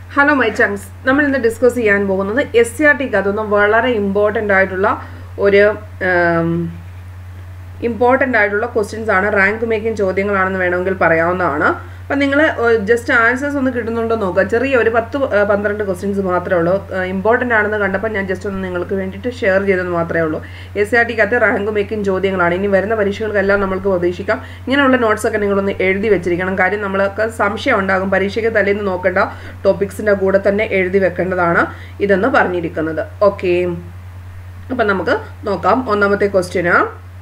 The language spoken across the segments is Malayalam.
ഹലോ മൈ ചങ്സ് നമ്മൾ ഇന്ന് ഡിസ്കസ് ചെയ്യാൻ പോകുന്നത് എസ് സി ആർ ടിക്ക് അതൊന്നും വളരെ ഇമ്പോർട്ടൻ്റ് ആയിട്ടുള്ള ഒരു ഇമ്പോർട്ടൻ്റ് ആയിട്ടുള്ള ക്വസ്റ്റ്യൻസ് ആണ് റാങ്ക് മേക്കിംഗ് ചോദ്യങ്ങളാണെന്ന് വേണമെങ്കിൽ പറയാവുന്നതാണ് അപ്പം നിങ്ങൾ ജസ്റ്റ് ആൻസേഴ്സ് ഒന്ന് കിട്ടുന്നുണ്ടോ നോക്കുക ചെറിയ ഒരു പത്ത് ഏഹ്, പന്ത്രണ്ട് ക്വസ്റ്റ്യൻസ് മാത്രമേ ഉള്ളൂ ഇമ്പോർട്ടൻ്റ് ആണെന്ന് കണ്ടപ്പോൾ ഞാൻ ജസ്റ്റ് ഒന്ന് നിങ്ങൾക്ക് വേണ്ടിയിട്ട് ഷെയർ ചെയ്തെന്ന് മാത്രമേ ഉള്ളൂ എസ് സി ആർ ടിക്കകത്ത് റാങ്ക് മേക്കിംഗ് ചോദ്യങ്ങളാണ് ഇനി വരുന്ന പരീക്ഷകൾക്കെല്ലാം നമ്മൾക്ക് പ്രതീക്ഷിക്കാം ഇങ്ങനെയുള്ള നോട്ട്സൊക്കെ നിങ്ങളൊന്ന് എഴുതി വെച്ചിരിക്കണം കാര്യം നമ്മൾക്ക് സംശയം ഉണ്ടാകും പരീക്ഷയ്ക്ക് തലേന്ന് നോക്കേണ്ട ടോപ്പിക്സിൻ്റെ കൂടെ തന്നെ എഴുതി വെക്കേണ്ടതാണ് ഇതെന്ന് പറഞ്ഞിരിക്കുന്നത് ഓക്കെ അപ്പം നമുക്ക് നോക്കാം ഒന്നാമത്തെ ക്വസ്റ്റ്യന്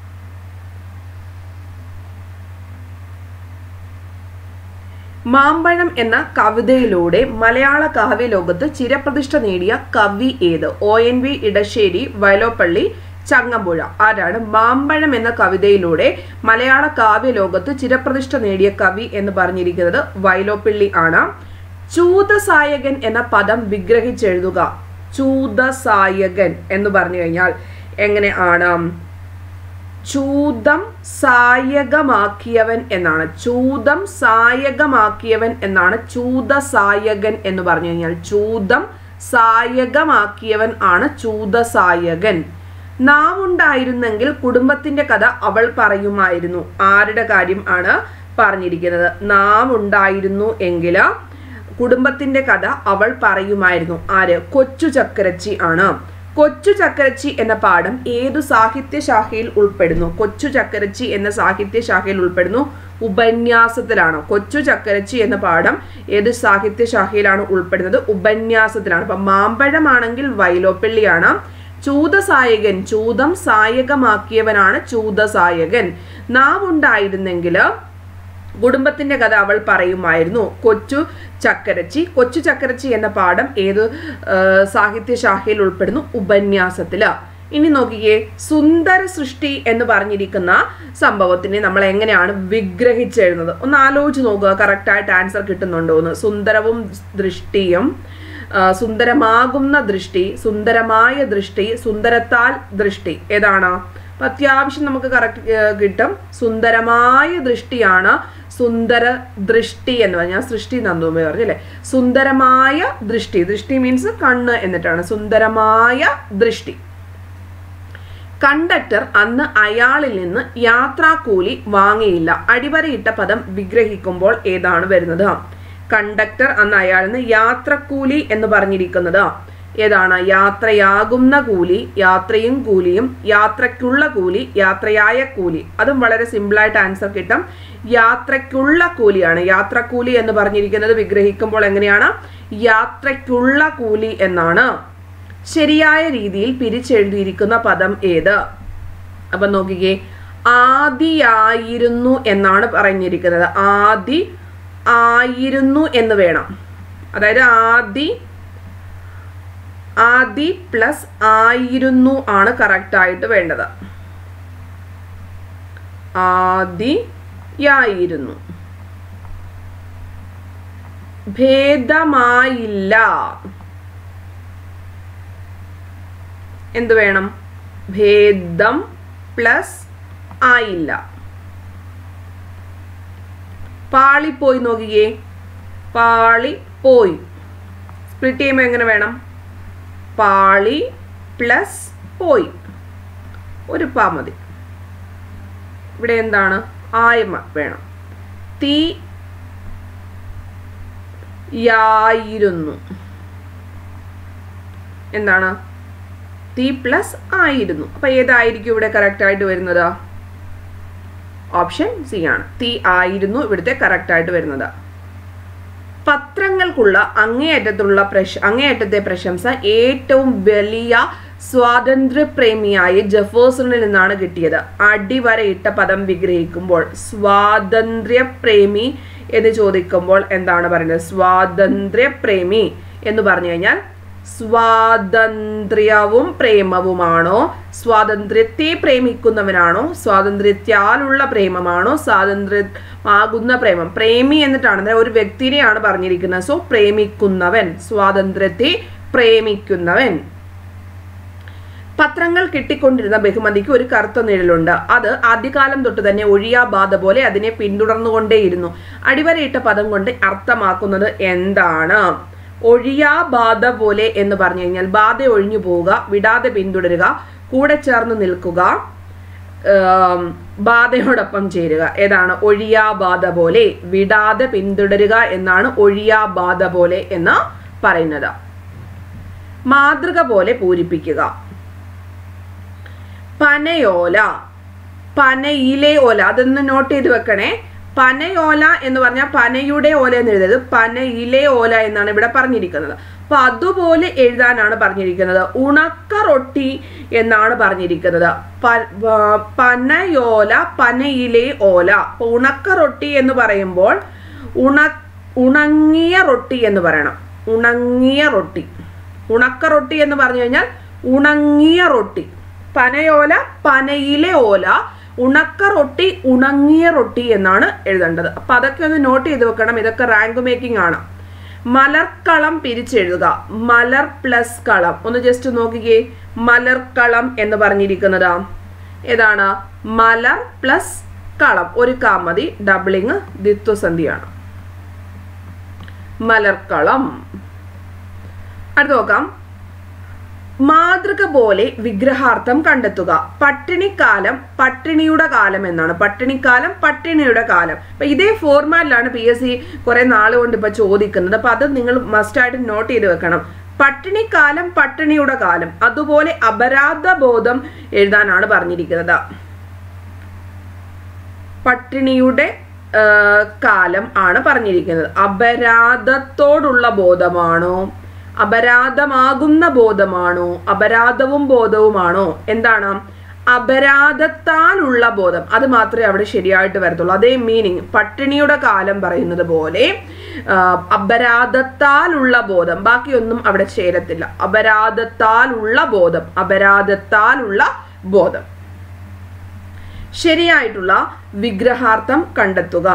മാമ്പഴം എന്ന കവിതയിലൂടെ മലയാള കാവ്യലോകത്ത് ചിരപ്രതിഷ്ഠ നേടിയ കവി ഏത് O N V Idasseri Vyloppilly Changampuzha ആരാണ് മാമ്പഴം എന്ന കവിതയിലൂടെ മലയാള കാവ്യലോകത്ത് ചിരപ്രതിഷ്ഠ നേടിയ കവി എന്ന് പറഞ്ഞിരിക്കുന്നത് വയലോപ്പള്ളി ആണ് ചൂതസായകൻ എന്ന പദം വിഗ്രഹിച്ചെഴുതുക ചൂതസായകൻ എന്ന് പറഞ്ഞു കഴിഞ്ഞാൽ എങ്ങനെ ആണ് ചൂതം സായകമാക്കിയവൻ എന്നാണ് ചൂതം സായകമാക്കിയവൻ എന്നാണ് ചൂതസായകൻ എന്ന് പറഞ്ഞു കഴിഞ്ഞാൽ ചൂതം സായകമാക്കിയവൻ ആണ് ചൂതസായകൻ നാവുണ്ടായിരുന്നെങ്കിൽ കുടുംബത്തിന്റെ കഥ അവൾ പറയുമായിരുന്നു ആരുടെ കാര്യം ആണ് പറഞ്ഞിരിക്കുന്നത് നാവുണ്ടായിരുന്നു എങ്കിൽ കുടുംബത്തിന്റെ കഥ അവൾ പറയുമായിരുന്നു ആര് കൊച്ചു ചക്കരച്ചി ആണ് കൊച്ചു ചക്കരച്ചി എന്ന പാഠം ഏതു സാഹിത്യ ശാഖയിൽ ഉൾപ്പെടുന്നു കൊച്ചു ചക്കരച്ചി എന്ന സാഹിത്യ ശാഖയിൽ ഉൾപ്പെടുന്നു ഉപന്യാസത്തിലാണ് കൊച്ചു ചക്കരച്ചി എന്ന പാഠം ഏത് സാഹിത്യ ശാഖയിലാണ് ഉൾപ്പെടുന്നത് ഉപന്യാസത്തിലാണ് അപ്പൊ മാമ്പഴമാണെങ്കിൽ വൈലോപ്പള്ളിയാണ് ചൂതസായകൻ ചൂതം സായകമാക്കിയവനാണ് ചൂതസായകൻ നാവുണ്ടായിരുന്നെങ്കിൽ കുടുംബത്തിന്റെ കഥ അവൾ പറയുമായിരുന്നു കൊച്ചു ചക്കരച്ചി കൊച്ചു ചക്കരച്ചി എന്ന പാഠം ഏത് ആ, സാഹിത്യശാഖയിൽ ഉൾപ്പെടുന്നു ഉപന്യാസത്തില് ഇനി നോക്കിക്കേ സുന്ദര സൃഷ്ടി എന്ന് പറഞ്ഞിരിക്കുന്ന സംഭവത്തിനെ നമ്മൾ എങ്ങനെയാണ് വിഗ്രഹിച്ചെഴുതുന്നത് ഒന്ന് ആലോചിച്ച് നോക്കുക കറക്റ്റായിട്ട് ആൻസർ കിട്ടുന്നുണ്ടോ എന്ന് സുന്ദരവും ദൃഷ്ടിയും ആ, സുന്ദരമാകുന്ന ദൃഷ്ടി സുന്ദരമായ ദൃഷ്ടി സുന്ദരത്താൽ ദൃഷ്ടി ഏതാണ് അപ്പൊ അത്യാവശ്യം നമുക്ക് കറക്റ്റ് കിട്ടും സുന്ദരമായ ദൃഷ്ടിയാണ് സുന്ദര ദൃഷ്ടി എന്ന് പറഞ്ഞാൽ സൃഷ്ടി നന്ദുമേ പറഞ്ഞല്ലേ സുന്ദരമായ ദൃഷ്ടി ദൃഷ്ടി മീൻസ് കണ്ണ് എന്നിട്ടാണ് സുന്ദരമായ ദൃഷ്ടി കണ്ടക്ടർ അന്ന് അയാളിൽ നിന്ന് യാത്രാക്കൂലി വാങ്ങിയില്ല അടിവരയിട്ട പദം വിഗ്രഹിക്കുമ്പോൾ ഏതാണ് വരുന്നത് കണ്ടക്ടർ അന്ന് അയാളിൽ നിന്ന് യാത്രക്കൂലി എന്ന് പറഞ്ഞിരിക്കുന്നത് ഏതാണ് യാത്രയാകുന്ന കൂലി യാത്രയും കൂലിയും യാത്രയ്ക്കുള്ള കൂലി യാത്രയായ കൂലി അതും വളരെ സിമ്പിളായിട്ട് ആൻസർ കിട്ടും യാത്രയ്ക്കുള്ള കൂലിയാണ് യാത്രക്കൂലി എന്ന് പറഞ്ഞിരിക്കുന്നത് വിഗ്രഹിക്കുമ്പോൾ എങ്ങനെയാണ് യാത്രയ്ക്കുള്ള കൂലി എന്നാണ് ശരിയായ രീതിയിൽ പിരിച്ചെഴുതിയിരിക്കുന്ന പദം ഏത് അപ്പൊ നോക്കിക്കേ ആദിയായിരുന്നു എന്നാണ് പറഞ്ഞിരിക്കുന്നത് ആദി ആയിരുന്നു എന്ന് വേണം അതായത് ആദി ആദി പ്ലസ് ആയിരുന്നു ആണ് കറക്റ്റ് ആയിട്ട് വേണ്ടത് ആദിയായിരുന്നു ഭേദമായില്ല എന്ത് വേണം ഭേദം പ്ലസ് ആയില്ല പാളിപ്പോയി നോക്കിക്കേ പാളി പോയി സ്പ്ലിറ്റ് ചെയ്യുമ്പോൾ എങ്ങനെ വേണം പാളി പ്ലസ് പോയി ഒരു പാ മതി ഇവിടെ എന്താണ് ആയമ വേണം തീ യായിരുന്നു എന്താണ് തീ പ്ലസ് ആയിരുന്നു അപ്പൊ ഏതായിരിക്കും ഇവിടെ കറക്റ്റ് ആയിട്ട് വരുന്നത് ഓപ്ഷൻ സി ആണ് തീ ആയിരുന്നു ഇവിടുത്തെ കറക്റ്റ് ആയിട്ട് വരുന്നത് പത്രങ്ങൾക്കുള്ള അങ്ങേയറ്റത്തുള്ള പ്രശ അങ്ങേയറ്റത്തെ പ്രശംസ ഏറ്റവും വലിയ സ്വാതന്ത്ര്യപ്രേമിയായ ജഫേഴ്സണിൽ നിന്നാണ് കിട്ടിയത് അടിവരയിട്ട പദം വിഗ്രഹിക്കുമ്പോൾ സ്വാതന്ത്ര്യപ്രേമി എന്ന് ചോദിക്കുമ്പോൾ എന്താണ് പറയുന്നത് സ്വാതന്ത്ര്യപ്രേമി എന്ന് പറഞ്ഞു കഴിഞ്ഞാൽ സ്വാതന്ത്ര്യവും പ്രേമവുമാണോ സ്വാതന്ത്ര്യത്തെ പ്രേമിക്കുന്നവനാണോ സ്വാതന്ത്ര്യത്താലുള്ള പ്രേമമാണോ സ്വാതന്ത്ര്യമാകുന്ന പ്രേമം പ്രേമി എന്നിട്ടാണ് അതായത് ഒരു വ്യക്തിനെയാണ് പറഞ്ഞിരിക്കുന്നത് സോ പ്രേമിക്കുന്നവൻ സ്വാതന്ത്ര്യത്തെ പ്രേമിക്കുന്നവൻ പത്രങ്ങൾ കിട്ടിക്കൊണ്ടിരുന്ന ബഹുമതിക്ക് ഒരു കറുത്ത നിഴലുണ്ട് അത് ആദ്യകാലം തൊട്ട് തന്നെ ഒഴിയാ ബാധ പോലെ അതിനെ പിന്തുടർന്നുകൊണ്ടേയിരുന്നു അടിവരയിട്ട പദം കൊണ്ട് അർത്ഥമാക്കുന്നത് എന്താണ് ഒഴിയാ ബാധ പോലെ എന്ന് പറഞ്ഞു കഴിഞ്ഞാൽ ബാധ ഒഴിഞ്ഞു പോവുക വിടാതെ പിന്തുടരുക കൂടെ ചേർന്ന് നിൽക്കുക ആം, ബാധയോടൊപ്പം ചേരുക ഏതാണ് ഒഴിയാ ബാധ പോലെ വിടാതെ പിന്തുടരുക എന്നാണ് ഒഴിയാ ബാധ പോലെ എന്ന് പറയുന്നത് മാതൃക പോലെ പൂരിപ്പിക്കുക പനയോല പനയിലെ ഓല അതൊന്ന് നോട്ട് ചെയ്ത് വെക്കണേ പനയോല എന്ന് പറഞ്ഞാൽ പനയുടെ ഓല എന്ന് എഴുതരുത് പനയിലെ ഓല എന്നാണ് ഇവിടെ പറഞ്ഞിരിക്കുന്നത് അപ്പൊ അതുപോലെ എഴുതാനാണ് പറഞ്ഞിരിക്കുന്നത് ഉണക്ക റൊട്ടി എന്നാണ് പറഞ്ഞിരിക്കുന്നത് പ- വ- പനയോല പനയിലെ ഓല അപ്പൊ ഉണക്ക റൊട്ടി എന്ന് പറയുമ്പോൾ ഉണ ഉണങ്ങിയ റൊട്ടി എന്ന് പറയണം ഉണങ്ങിയ റൊട്ടി ഉണക്ക റൊട്ടി എന്ന് പറഞ്ഞു കഴിഞ്ഞാൽ ഉണങ്ങിയ റൊട്ടി പനയോല പനയിലെ ഓല ഉണക്ക റൊട്ടി ഉണങ്ങിയ റൊട്ടി എന്നാണ് എഴുതേണ്ടത് അപ്പൊ അതൊക്കെ ഒന്ന് നോട്ട് ചെയ്ത് വെക്കണം ഇതൊക്കെ റാങ്ക് മേക്കിംഗ് ആണ് മലർക്കളം പിരിച്ചെഴുതുക മലർ പ്ലസ് കളം ഒന്ന് ജസ്റ്റ് നോക്കിക്കേ മലർക്കളം എന്ന് പറഞ്ഞിരിക്കുന്നത് ഏതാണ് മലർ പ്ലസ് കളം ഒരു കാമതി ഡബിളിങ് ദ്വിത്വസന്ധിയാണ് മലർക്കളം അടുത്ത് നോക്കാം മാതൃക പോലെ വിഗ്രഹാർത്ഥം കണ്ടെത്തുക പട്ടിണിക്കാലം പട്ടിണിയുടെ കാലം എന്നാണ് പട്ടിണിക്കാലം പട്ടിണിയുടെ കാലം അപ്പൊ ഇതേ ഫോർമാറ്റിലാണ് പി എസ് സി കുറെ നാൾ കൊണ്ട് ഇപ്പൊ ചോദിക്കുന്നത് അപ്പൊ അത് നിങ്ങൾ മസ്റ്റായിട്ട് നോട്ട് ചെയ്ത് വെക്കണം പട്ടിണിക്കാലം പട്ടിണിയുടെ കാലം അതുപോലെ അപരാധ ബോധം എഴുതാനാണ് പറഞ്ഞിരിക്കുന്നത് പട്ടിണിയുടെ ആ, കാലം ആണ് പറഞ്ഞിരിക്കുന്നത് അപരാധത്തോടുള്ള ബോധമാണോ അപരാധമാകുന്ന ബോധമാണോ അപരാധവും ബോധവുമാണോ എന്താണ് അപരാധത്താലുള്ള ബോധം അത് മാത്രമേ അവിടെ ശരിയായിട്ട് വരത്തുള്ളൂ അതേ മീനിങ് പട്ടിണിയുടെ കാലം പറയുന്നത് പോലെ ആ, അപരാധത്താലുള്ള ബോധം ബാക്കിയൊന്നും അവിടെ ചേരത്തില്ല അപരാധത്താലുള്ള ബോധം അപരാധത്താലുള്ള ബോധം ശരിയായിട്ടുള്ള വിഗ്രഹാർത്ഥം കണ്ടെത്തുക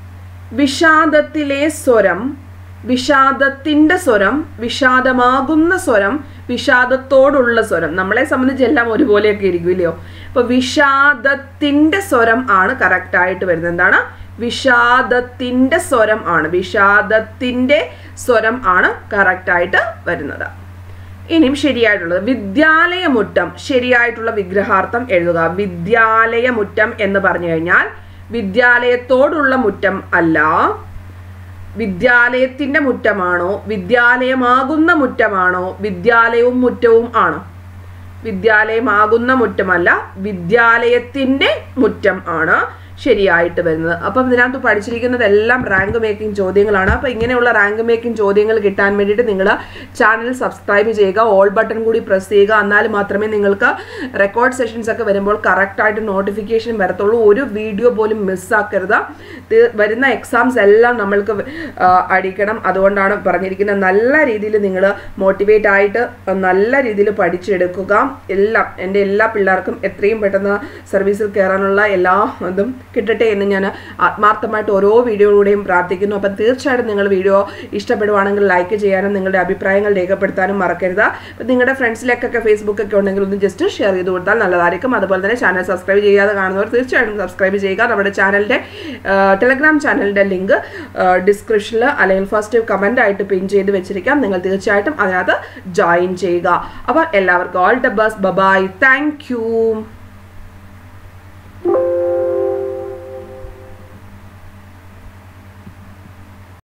വിഷാദത്തിലെ സ്വരം വിഷാദത്തിന്റെ സ്വരം വിഷാദമാകുന്ന സ്വരം വിഷാദത്തോടുള്ള സ്വരം നമ്മളെ സംബന്ധിച്ച് എല്ലാം ഒരുപോലെയൊക്കെ ഇരിക്കും ഇല്ലയോ അപ്പൊ വിഷാദത്തിന്റെ സ്വരം ആണ് കറക്റ്റ് ആയിട്ട് വരുന്നത് എന്താണ് വിഷാദത്തിന്റെ സ്വരം ആണ് വിഷാദത്തിന്റെ സ്വരം ആണ് കറക്റ്റ് ആയിട്ട് വരുന്നത് ഇനിയും ശരിയായിട്ടുള്ളത് വിദ്യാലയമുറ്റം ശരിയായിട്ടുള്ള വിഗ്രഹാർത്ഥം എഴുതുക വിദ്യാലയമുറ്റം എന്ന് പറഞ്ഞു കഴിഞ്ഞാൽ വിദ്യാലയത്തോടുള്ള മുറ്റം അല്ല വിദ്യാലയത്തിന്റെ മുറ്റമാണോ വിദ്യാലയമാകുന്ന മുറ്റമാണോ വിദ്യാലയവും മുറ്റവും ആണോ വിദ്യാലയമാകുന്ന മുറ്റമല്ല വിദ്യാലയത്തിന്റെ മുറ്റം ആണ് ശരിയായിട്ട് വരുന്നത് അപ്പം ഇതിനകത്ത് പഠിച്ചിരിക്കുന്നതെല്ലാം റാങ്ക് മേക്കിംഗ് ചോദ്യങ്ങളാണ് അപ്പം ഇങ്ങനെയുള്ള റാങ്ക് മേക്കിംഗ് ചോദ്യങ്ങൾ കിട്ടാൻ വേണ്ടിയിട്ട് നിങ്ങൾ ചാനൽ സബ്സ്ക്രൈബ് ചെയ്യുക ഓൾ ബട്ടൺ കൂടി പ്രസ് ചെയ്യുക എന്നാൽ മാത്രമേ നിങ്ങൾക്ക് റെക്കോർഡ് സെഷൻസ് ഒക്കെ വരുമ്പോൾ കറക്റ്റായിട്ട് നോട്ടിഫിക്കേഷൻ വരത്തുള്ളൂ ഒരു വീഡിയോ പോലും മിസ്സാക്കരുത് തി- വരുന്ന എക്സാംസ് എല്ലാം നമ്മൾക്ക് ആ, അടിക്കണം അതുകൊണ്ടാണ് പറഞ്ഞിരിക്കുന്നത് നല്ല രീതിയിൽ നിങ്ങൾ മോട്ടിവേറ്റ് ആയിട്ട് നല്ല രീതിയിൽ പഠിച്ചെടുക്കുക എല്ലാം എൻ്റെ എല്ലാ പിള്ളേർക്കും എത്രയും പെട്ടെന്ന് സർവീസിൽ കയറാനുള്ള എല്ലാ ഇതും കിട്ടട്ടെ എന്ന് ഞാൻ ആത്മാർത്ഥമായിട്ട് ഓരോ വീഡിയോയിലൂടെയും പ്രാർത്ഥിക്കുന്നു അപ്പം തീർച്ചയായിട്ടും നിങ്ങൾ വീഡിയോ ഇഷ്ടപ്പെടുവാണെങ്കിൽ ലൈക്ക് ചെയ്യാനും നിങ്ങളുടെ അഭിപ്രായങ്ങൾ രേഖപ്പെടുത്താനും മറക്കരുത് അപ്പം നിങ്ങളുടെ ഫ്രണ്ട്സിലേക്കൊക്കെ ഫേസ്ബുക്കൊക്കെ ഉണ്ടെങ്കിൽ ഒന്ന് ജസ്റ്റ് ഷെയർ ചെയ്ത് കൊടുത്താൽ നല്ലതായിരിക്കും അതുപോലെ തന്നെ ചാനൽ സബ്സ്ക്രൈബ് ചെയ്യാതെ കാണുന്നവർ തീർച്ചയായിട്ടും സബ്സ്ക്രൈബ് ചെയ്യുക നമ്മുടെ ചാനലിൻ്റെ ടെലഗ്രാം ചാനലിൻ്റെ ലിങ്ക് ഡിസ്ക്രിപ്ഷനിൽ അല്ലെങ്കിൽ ഫസ്റ്റ് കമൻ്റ് ആയിട്ട് പിൻ ചെയ്ത് വെച്ചിരിക്കാം നിങ്ങൾ തീർച്ചയായിട്ടും അതിനകത്ത് ജോയിൻ ചെയ്യുക അപ്പോൾ എല്ലാവർക്കും all the best bye bye thank U